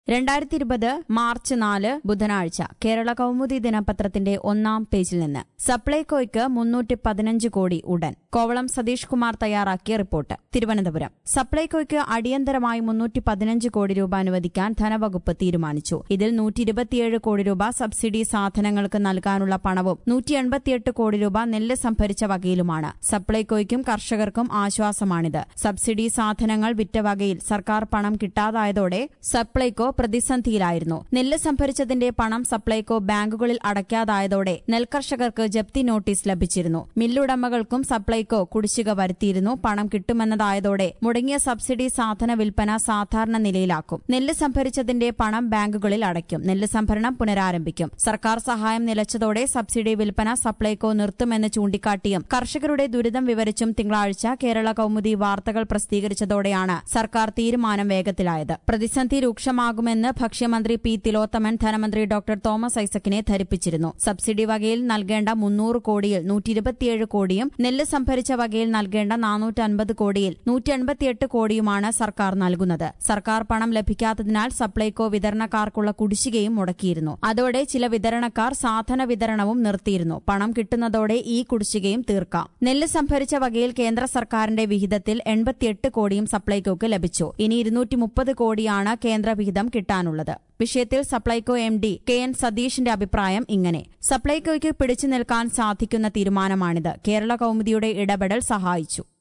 രണ്ടായിരത്തി ഇരുപത് മാർച്ച് നാല് ബുധനാഴ്ച കേരള കൗമുദി ദിനപത്രത്തിന്റെ ഒന്നാം പേജിൽ നിന്ന് സപ്ലൈകോയ്ക്ക് മുന്നൂറ്റി പതിനഞ്ച് കോടി ഉടൻ കോവളം സതീഷ് കുമാർ തയ്യാറാക്കിയ റിപ്പോർട്ട് തിരുവനന്തപുരം സപ്ലൈകോയ്ക്ക് അടിയന്തരമായി മുന്നൂറ്റി പതിനഞ്ച് കോടി രൂപ അനുവദിക്കാൻ ധനവകുപ്പ് തീരുമാനിച്ചു ഇതിൽ നൂറ്റി ഇരുപത്തിയേഴ് കോടി രൂപ സബ്സിഡി സാധനങ്ങൾക്ക് നൽകാനുള്ള പണവും നൂറ്റി എൺപത്തിയെട്ട് കോടി രൂപ നെല്ല് സംഭരിച്ച വകയിലുമാണ് സപ്ലൈകോയ്ക്കും കർഷകർക്കും ആശ്വാസമാണിത് സബ്സിഡി സാധനങ്ങൾ വിറ്റ വകയിൽ സർക്കാർ പണം കിട്ടാതായതോടെ സപ്ലൈകോ പ്രതിസന്ധിയിലായിരുന്നു നെല്ല് സംഭരിച്ചതിന്റെ പണം സപ്ലൈകോ ബാങ്കുകളിൽ അടയ്ക്കാതായതോടെ നെൽകർഷകർക്ക് ജപ്തി നോട്ടീസ് ലഭിച്ചിരുന്നു മില്ലുടമകൾക്കും സപ്ലൈകോ കുടിശ്ശിക വരുത്തിയിരുന്നു പണം കിട്ടുമെന്നതായതോടെ മുടങ്ങിയ സബ്സിഡി സാധന വിൽപ്പന സാധാരണ നിലയിലാക്കും നെല്ല് സംഭരിച്ചതിന്റെ പണം ബാങ്കുകളിൽ അടയ്ക്കും നെല്ല് സംഭരണം പുനരാരംഭിക്കും സർക്കാർ സഹായം നിലച്ചതോടെ സബ്സിഡി വിൽപ്പന സപ്ലൈകോ നിർത്തുമെന്ന് ചൂണ്ടിക്കാട്ടിയും കർഷകരുടെ ദുരിതം വിവരിച്ചും തിങ്കളാഴ്ച കേരള കൌമുദി വാർത്തകൾ പ്രസിദ്ധീകരിച്ചതോടെയാണ് സർക്കാർ തീരുമാനം വേഗത്തിലായത് പ്രതിസന്ധി രൂക്ഷമാകുമെന്ന് ഭക്ഷ്യമന്ത്രി പി തിലോത്തമൻ ധനമന്ത്രി ഡോക്ടർ തോമസ് ഐസക്കിനെ ധരിപ്പിച്ചിരുന്നു സബ്സിഡി വകയിൽ നൽകേണ്ട മുന്നൂറ് കോടിയിൽ നൂറ്റി ഇരുപത്തിയേഴ് കോടിയും നെല്ല് സംഭരിച്ച വകയിൽ നൽകേണ്ട നാനൂറ്റി അൻപത് കോടിയിൽ നൂറ്റി എൺപത്തിയെട്ട് കോടിയുമാണ് സർക്കാർ നൽകുന്നത് സർക്കാർ പണം ലഭിക്കാത്തതിനാൽ സപ്ലൈകോ വിതരണക്കാർക്കുള്ള കുടിശ്ശികയും മുടക്കിയിരുന്നു അതോടെ ചില വിതരണക്കാർ സാധന വിതരണവും നിർത്തിയിരുന്നു പണം കിട്ടുന്നതോടെ ഈ കുടിശ്ശികയും തീർക്കാം നെല്ല് സംഭരിച്ച വകയിൽ കേന്ദ്ര സർക്കാരിന്റെ വിഹിതത്തിൽ എൺപത്തിയെട്ട് കോടിയും സപ്ലൈകോക്ക് ലഭിച്ചു ഇനി ഇരുന്നൂറ്റി മുപ്പത് കോടിയാണ് കേന്ദ്ര വിഹിതം കിട്ടാനുള്ളത് വിഷയത്തിൽ Supplyco M D K N സതീഷിന്റെ അഭിപ്രായം ഇങ്ങനെ സപ്ലൈകോയ്ക്ക് പിടിച്ചു നിൽക്കാൻ സാധിക്കുന്ന തീരുമാനമാണിത് കേരള കൌമുദിയുടെ ഇടപെടൽ സഹായിച്ചു